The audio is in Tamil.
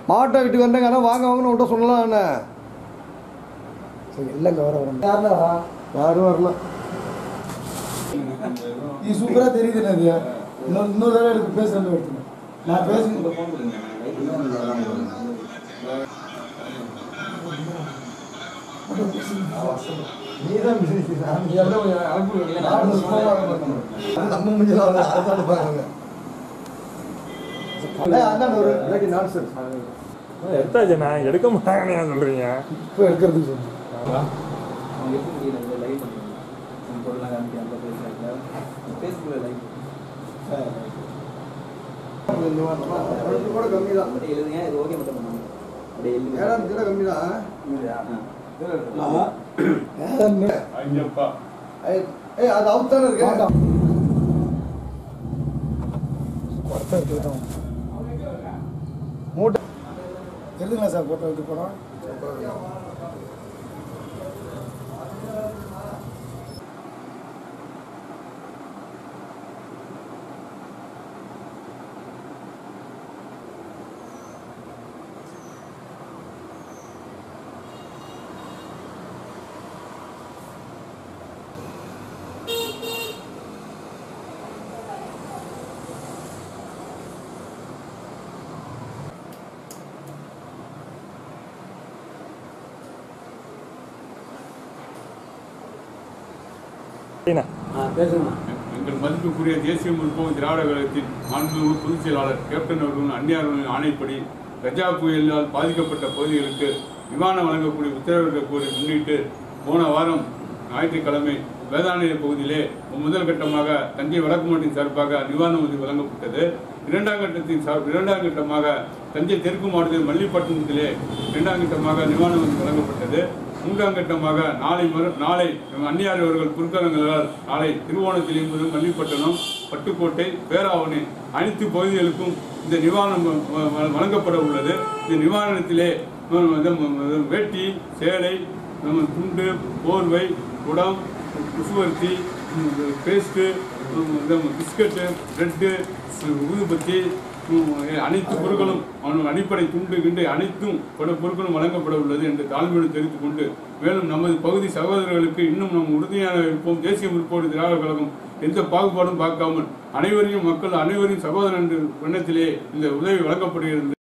மாட்டை வீட்டுக்கு வந்தேங்க வாங்க வாங்கன்னு உன்ட்ட சொல்லலாம் என்ன சரி இல்லைங்க வர வரேன் யாருன்னா வரா யாரும் வரல நீ சூப்பராக தெரியுது அது இன்னொரு இன்னொரு தடவை எனக்கு பேச வேண்டிய ஒருத்தங்க நான் பேசுங்க நீதான் நம்ம முடிஞ்சல அதான் பாருங்க அதான் ஒரு இல்லாட்டி நான்சென்ஸ் எடுத்தாச்சு நான் எடுக்க மாட்டாங்கன்னு சொல்றீங்க இப்போ எடுக்கிறதுக்கு சொல்லுங்க அவங்க எப்படி முடியல லைவ் பண்ணுறாங்க நம்ம பொருளாக காமிக்க அந்த பேசுகிறாங்க ஃபேஸ்புக்கில் லைவ் கூட கம்மி தான் அப்படியே எழுதுங்க இது ஓகே மட்டும் பண்ணுங்க அப்படியே எழுதுங்க ஏழாம் கூட கம்மி தான் ஏய் அது அவுட் தானே இருக்கு ஒருத்தர் எடுத்துக்கிட்டோம் மூட்டை எழுதுங்களா சார் போட்டோ எடுத்து போனோம் சரிண்ணா ஆ பேசுங்க எங்கள் மதிப்புக்குரிய தேசிய முற்போக்கு திராவிட கழகத்தின் மாண்புமிகு பொதுச் செயலாளர் கேப்டன் அவர்களின் அந்நியார்களின் ஆணைப்படி கஜா புயலால் பாதிக்கப்பட்ட பகுதிகளுக்கு நிவாரணம் வழங்கக்கூடிய உத்தரவிட கோரி முன்னிட்டு போன வாரம் ஞாயிற்றுக்கிழமை வேதாநிலை பகுதியிலே முதல் கட்டமாக தஞ்சை வடக்கு மாவட்டத்தின் சார்பாக நிவாரண உதவி வழங்கப்பட்டது இரண்டாம் கட்டத்தின் சார் இரண்டாம் கட்டமாக தஞ்சை தெற்கு மாவட்டத்தில் மல்லிப்பட்டினத்திலே இரண்டாம் கட்டமாக நிவாரண உதவி வழங்கப்பட்டது மூன்றாம் கட்டமாக நாளை மறு நாளை நம் அந்நியார் அவர்கள் குறுக்கலங்களால் நாளை திருவோணத்தில் என்பது மல்லிப்பட்டினம் பட்டுக்கோட்டை பேராவணி அனைத்து பகுதிகளுக்கும் இந்த நிவாரணம் வ- வ- வழங்கப்பட உள்ளது இந்த நிவாரணத்திலே ம், வந்து, ம், வேட்டி சேலை ம், துண்டு போர்வை குடம் குசுவர்த்தி ம், பேஸ்ட்டு ம், இந்த பிஸ்கட்டு பிரெட்டு ஊதுபத்தி ம், அனைத்து பொருட்களும் அவன் அடிப்படை துண்டு கிண்டு அனைத்தும் பல பொருட்களும் வழங்கப்பட உள்ளது என்று தாழ்மையோடு தெரிவித்துக் கொண்டு மேலும் நமது பகுதி சகோதரர்களுக்கு இன்னும் நாம் உறுதியாக இருப்போம் தேசிய முற்போடு திராவிட கழகம் எந்த பாகுபாடும் பார்க்காமல் அனைவரையும் மக்கள் அனைவரையும் சகோதரன் என்ற எண்ணத்திலே இந்த உதவி வழங்கப்படுகிறது